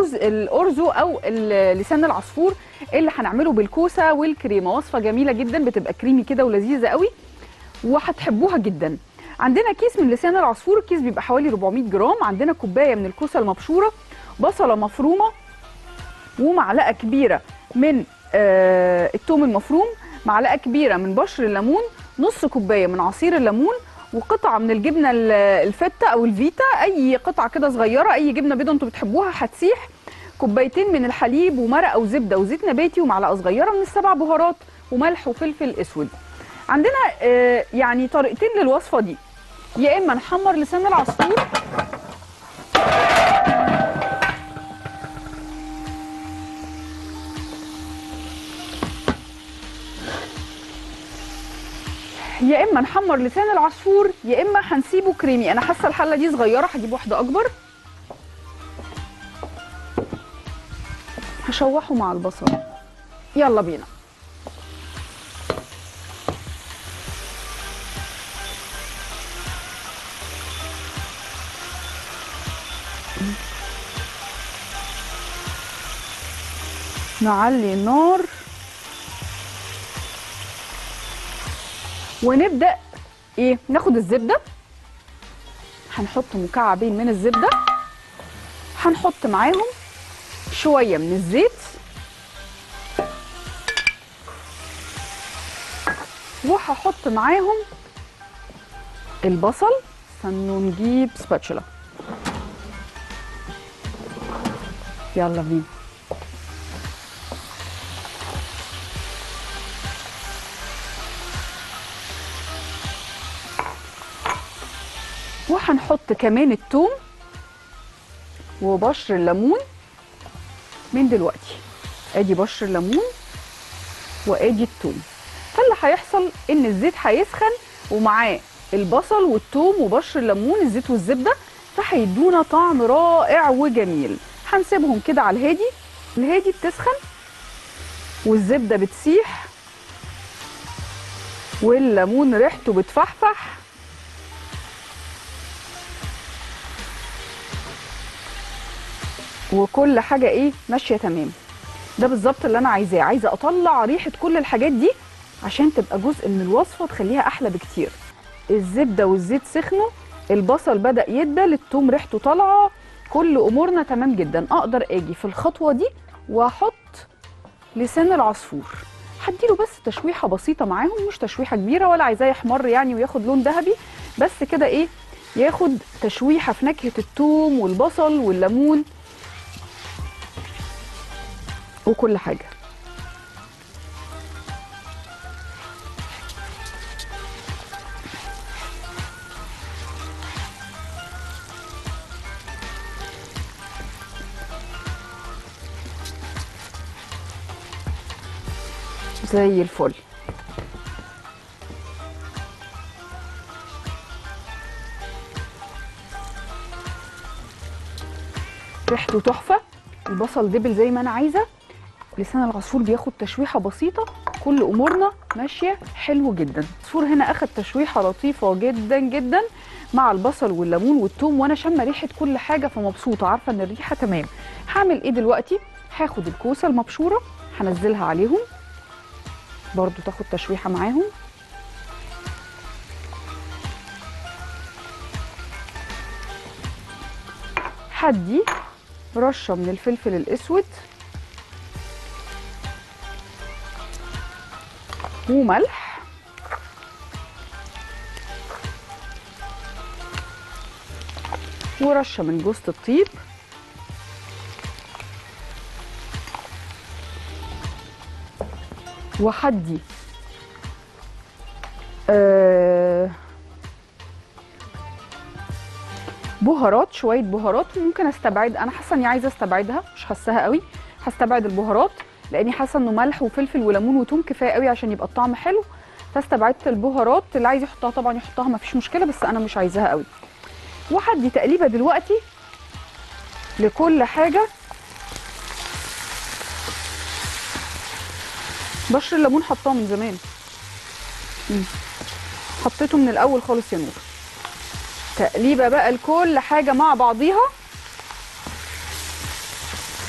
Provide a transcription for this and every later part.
الرز الارزو او ال- لسان العصفور اللي هنعمله بالكوسه والكريمه وصفه جميله جدا بتبقى كريمي كده ولذيذه قوي وهتحبوها جدا عندنا كيس من لسان العصفور الكيس بيبقى حوالي 400 جرام عندنا كوبايه من الكوسه المبشوره بصله مفرومه ومعلقه كبيره من آه الثوم المفروم معلقه كبيره من بشر الليمون نص كوبايه من عصير الليمون وقطعه من الجبنه ال- الفته او الفيتا اي قطعه كده صغيره اي جبنه بيضه انتوا بتحبوها هتسيح كوبايتين من الحليب ومرقه او زبده وزيت نباتي ومعلقه صغيره من السبع بهارات وملح وفلفل اسود عندنا آه يعني طريقتين للوصفه دي يا اما نحمر لسان العصفور يا اما نحمر لسان العصفور يا اما هنسيبه كريمي انا حاسه الحله دي صغيره هجيب واحده اكبر هشوحه مع البصل يلا بينا نعلي النار ونبدا ايه ناخد الزبده هنحط مكعبين من الزبده هنحط معاهم شويه من الزيت وهحط معاهم البصل استنوا نجيب سباتشولا يلا بينا وهنحط كمان التوم وبشر الليمون من دلوقتي ادي بشر الليمون وادي التوم فاللي هيحصل ان الزيت هيسخن ومعاه البصل والثوم وبشر الليمون الزيت والزبده فهيدونا طعم رائع وجميل هنسيبهم كده على الهادي الهادي بتسخن والزبده بتسيح والليمون ريحته بتفحفح وكل حاجه ايه ماشيه تمام ده بالظبط اللي انا عايزاه عايزه اطلع ريحه كل الحاجات دي عشان تبقى جزء من الوصفه تخليها احلى بكتير الزبده والزيت سخنوا البصل بدا يدبل التوم ريحته طالعه كل امورنا تمام جدا اقدر اجي في الخطوه دي واحط لسان العصفور هديله بس تشويحه بسيطه معاهم مش تشويحه كبيره ولا عايزاه يحمر يعني وياخد لون ذهبي بس كده ايه ياخد تشويحه في نكهه التوم والبصل والليمون وكل حاجه زي الفل ريحته تحفه البصل دبل زي ما انا عايزه لسان العصفور بياخد تشويحه بسيطه كل امورنا ماشيه حلو جدا العصفور هنا اخد تشويحه لطيفه جدا جدا مع البصل والليمون والثوم وانا شامه ريحه كل حاجه فمبسوطه عارفه ان الريحه تمام هعمل ايه دلوقتي هاخد الكوسه المبشوره هنزلها عليهم برضو تاخد تشويحه معاهم هدي رشه من الفلفل الاسود وملح ورشه من جوز الطيب وحدي آه بهارات شويه بهارات ممكن استبعد انا حاسه اني عايزه استبعدها مش حاساها قوي هستبعد البهارات لاني حاسه انه ملح وفلفل وليمون وتوم كفايه قوي عشان يبقى الطعم حلو فاستبعدت البهارات اللي عايز يحطها طبعا يحطها مفيش مشكله بس انا مش عايزاها قوي وهدي تقليبه دلوقتي لكل حاجه بشر الليمون حطاه من زمان مم. حطيته من الاول خالص يا نور تقليبه بقى لكل حاجه مع بعضيها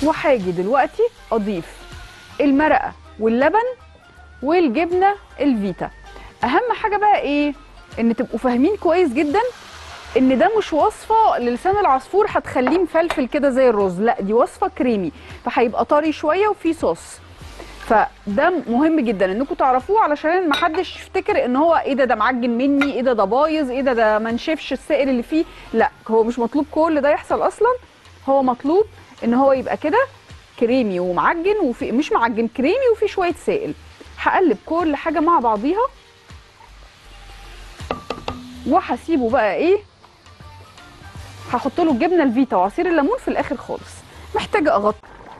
وهاجي دلوقتي اضيف المرقه واللبن والجبنه الفيتا اهم حاجه بقى ايه ان تبقوا فاهمين كويس جدا ان ده مش وصفه للسان العصفور هتخليه مفلفل كده زي الرز لا دي وصفه كريمي فهيبقى طري شويه وفيه صوص فده مهم جدا انكم تعرفوه علشان ما حدش يفتكر ان هو ايه ده ده معجن مني ايه ده ده بايظ ايه ده ده ما نشفش السائل اللي فيه لا هو مش مطلوب كل ده يحصل اصلا هو مطلوب ان هو يبقى كده كريمي ومعجن وفي مش معجن كريمي وفي شويه سائل هقلب كل حاجه مع بعضيها وهسيبه بقى ايه هحط له الجبنه الفيتا وعصير الليمون في الاخر خالص محتاجه اغطي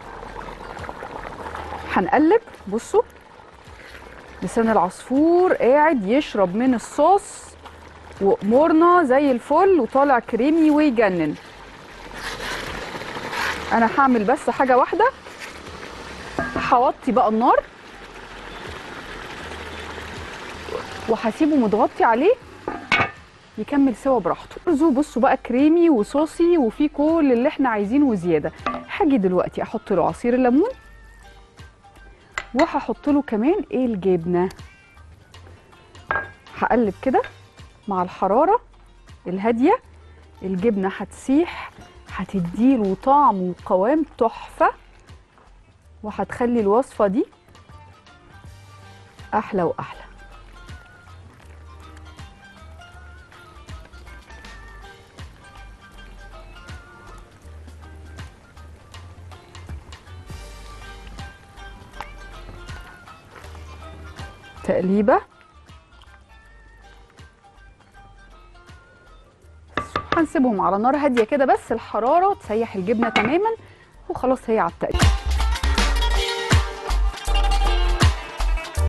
هنقلب بصوا لسان العصفور قاعد يشرب من الصوص وامورنا زي الفل وطالع كريمي ويجنن انا هعمل بس حاجه واحده هوطي بقى النار وهسيبه متغطي عليه يكمل سوا براحته رزو بصوا بقى كريمي وصوصي وفيه كل اللي احنا عايزينه وزياده هاجي دلوقتي احط له عصير الليمون وهحط له كمان ايه الجبنه هقلب كده مع الحراره الهاديه الجبنه هتسيح هتديله طعم وقوام تحفه وهتخلي الوصفه دي احلى واحلى تقليبه هنسيبهم على نار هاديه كده بس الحراره تسيح الجبنه تماما وخلاص هي على التقليب